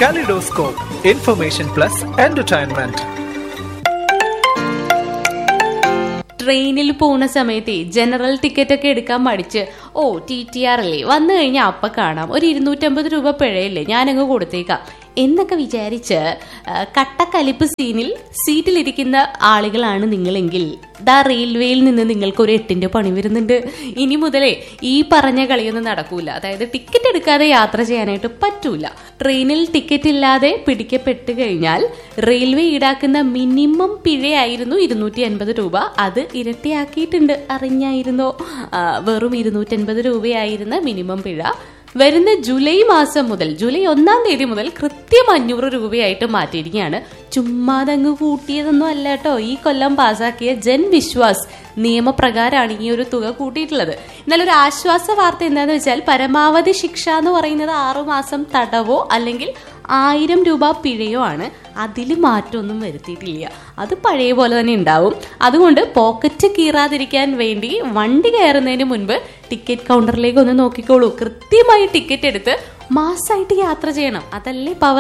Kaleidoscope, information plus entertainment. ട്രെയിനിൽ പോകുന്ന സമയത്ത് ജനറൽ ടിക്കറ്റ് ഒക്കെ എടുക്കാൻ മടിച്ച് ഓ ടി ടി ആർ അല്ലേ വന്നു കഴിഞ്ഞാൽ അപ്പ കാണാം ഒരു ഇരുന്നൂറ്റമ്പത് രൂപ പിഴയല്ലേ ഞാനങ്ങ് കൊടുത്തേക്കാം എന്നൊക്കെ വിചാരിച്ച് ആ, കട്ടക്കലിപ്പ് സീനിൽ സീറ്റിലിരിക്കുന്ന ആളുകളാണ് നിങ്ങളെങ്കിൽ ദാ റെയിൽവേയിൽ നിന്ന് നിങ്ങൾക്ക് ഒരു എട്ടിന്റെ പണി വരുന്നുണ്ട് ഇനി മുതലേ ഈ പറഞ്ഞ കളിയൊന്നും നടക്കൂല അതായത് ടിക്കറ്റ് എടുക്കാതെ യാത്ര ചെയ്യാനായിട്ട് പറ്റൂല ട്രെയിനിൽ ടിക്കറ്റ് ഇല്ലാതെ പിടിക്കപ്പെട്ട് കഴിഞ്ഞാൽ റെയിൽവേ ഈടാക്കുന്ന മിനിമം പിഴയായിരുന്നു ഇരുന്നൂറ്റി അൻപത് രൂപ അത് ഇരട്ടിയാക്കിയിട്ടുണ്ട് അറിഞ്ഞായിരുന്നോ ആ, വെറും ഇരുന്നൂറ്റൻപത് രൂപയായിരുന്ന മിനിമം പിഴ വരുന്ന ജൂലൈ മാസം മുതൽ ജൂലൈ ഒന്നാം തീയതി മുതൽ കൃത്യം അഞ്ഞൂറ് രൂപയായിട്ട് മാറ്റിയിരിക്കുകയാണ് ചുമ്മാതങ്ങ് കൂട്ടിയതൊന്നും അല്ല കേട്ടോ ഈ കൊല്ലം പാസാക്കിയ ജൻ വിശ്വാസ് നിയമപ്രകാരമാണ് ഈ ഒരു തുക കൂട്ടിയിട്ടുള്ളത് എന്നാൽ ഒരു ആശ്വാസ വാർത്ത എന്താണെന്ന് വെച്ചാൽ പരമാവധി ശിക്ഷ എന്ന് പറയുന്നത് ആറുമാസം തടവോ അല്ലെങ്കിൽ ആയിരം രൂപ പിഴയോ ആണ് അതിൽ മാറ്റമൊന്നും വരുത്തിയിട്ടില്ല അത് പഴയ പോലെ തന്നെ ഉണ്ടാവും അതുകൊണ്ട് പോക്കറ്റ് കീറാതിരിക്കാൻ വേണ്ടി വണ്ടി കയറുന്നതിന് മുൻപ് ടിക്കറ്റ് കൗണ്ടറിലേക്ക് ഒന്ന് നോക്കിക്കോളൂ കൃത്യമായി ടിക്കറ്റ് എടുത്ത് മാസമായിട്ട് യാത്ര ചെയ്യണം അതല്ലേ പവർ